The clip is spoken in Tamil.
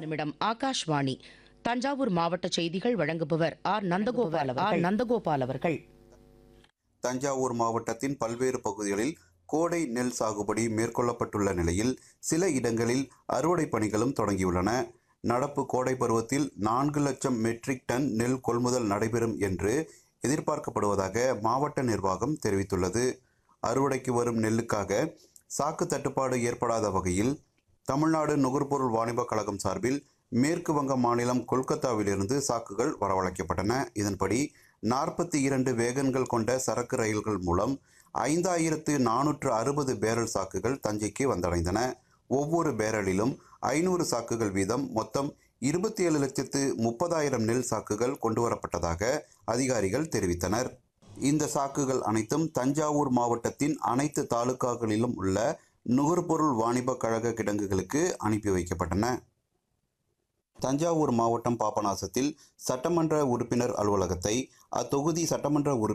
நிமிடம் ஆகாஷ்வாணி தஞ்சாவூர் மாவட்ட செய்திகள் வழங்குபவர் ஆர் நந்தகோபால் ஆர் நந்தகோபால் அவர்கள் தஞ்சாவூர் மாவட்டத்தின் பல்வேறு பகுதிகளில் கோடை நெல் சாகுபடி மேற்கொள்ளப்பட்டுள்ள நிலையில் சில இடங்களில் அறுவடை பணிகளும் தொடங்கியுள்ளன நடப்பு கோடை பருவத்தில் நான்கு லட்சம் மெட்ரிக் டன் நெல் கொள்முதல் நடைபெறும் என்று எதிர்பார்க்கப்படுவதாக மாவட்ட நிர்வாகம் தெரிவித்துள்ளது அறுவடைக்கு வரும் நெல்லுக்காக சாக்கு தட்டுப்பாடு ஏற்படாத வகையில் தமிழ்நாடு நுகர்பொருள் வாணிபக் கழகம் சார்பில் மேற்கு வங்க மாநிலம் கொல்கத்தாவிலிருந்து சாக்குகள் வரவழைக்கப்பட்டன இதன்படி நாற்பத்தி இரண்டு வேகன்கள் கொண்ட சரக்கு ரயில்கள் மூலம் ஐந்தாயிரத்து நானூற்று அறுபது பேரல் சாக்குகள் தஞ்சைக்கு வந்தடைந்தன ஒவ்வொரு பேரலிலும் ஐநூறு சாக்குகள் வீதம் மொத்தம் இருபத்தி ஏழு லட்சத்து முப்பதாயிரம் நெல் சாக்குகள் கொண்டுவரப்பட்டதாக அதிகாரிகள் தெரிவித்தனர் இந்த சாக்குகள் அனைத்தும் தஞ்சாவூர் மாவட்டத்தின் அனைத்து தாலுகாக்களிலும் உள்ள நுகர்பொருள் வாணிபக் கழக கிடங்குகளுக்கு அனுப்பி வைக்கப்பட்டன தஞ்சாவூர் மாவட்டம் பாபநாசத்தில் சட்டமன்ற உறுப்பினர் அலுவலகத்தை அத்தொகுதி சட்டமன்ற உறுப்பினர்